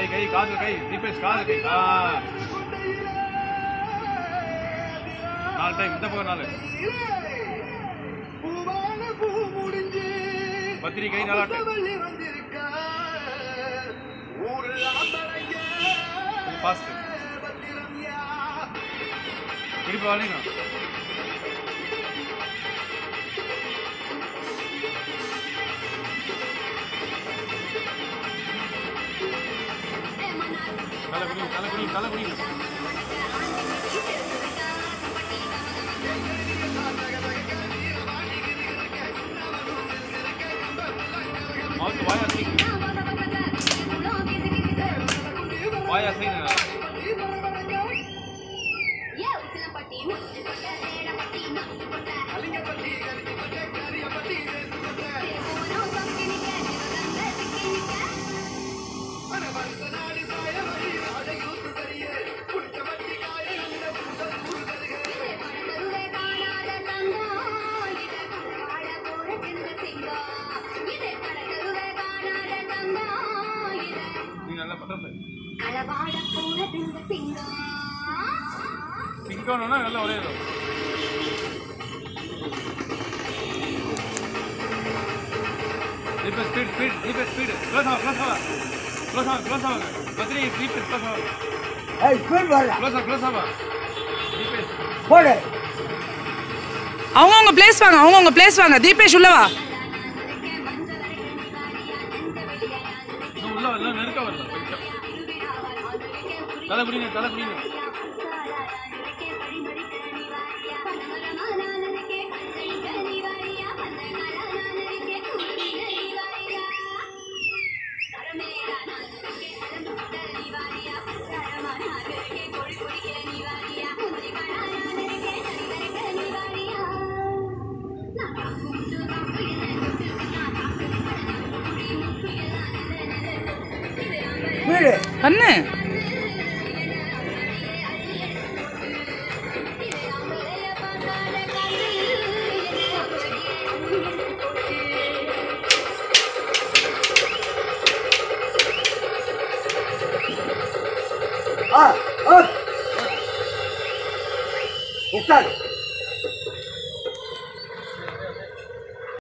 கை காது கை தீபேஷ் காது கை ஆ நாலு டைம் இந்த பக்கம் நாலு பத்திரி கை நல்லா ஃபாஸ்ட் திருப்பி வாழிங்க தலை குடி தலை குடி தலை குடி மவுத்து வாயா செய்யுங்க வாயா செய்யுங்க நீ நல்லா பண்றது களவாட போறதில்லை சிங்கம் சிங்கம்னா நல்லா ஒரே இடம் Deepesh speed speed Deepesh speed close ஆகும் க்ளோஸ் ஆகும் க்ளோஸ் ஆகும் க்ளோஸ் ஆகும் பத்திரி தீபேஷ் க்ளோஸ் ஆகும் ஏய் ஸ்பீட் வரல க்ளோஸ் ஆகும் க்ளோஸ் ஆகும் தீபேஷ் போடு அவங்கவுங்க பிளேஸ் வாங்க அவங்கவுங்க பிளேஸ் வாங்க தீபேஷ் உள்ளவா இன்னும் உள்ள வரல நெருக்க வரல கொஞ்சம் தலை குடிங்க தலை குடிங்க ஸ்பீடு கண்ணு ஆ ஆ உட்காரு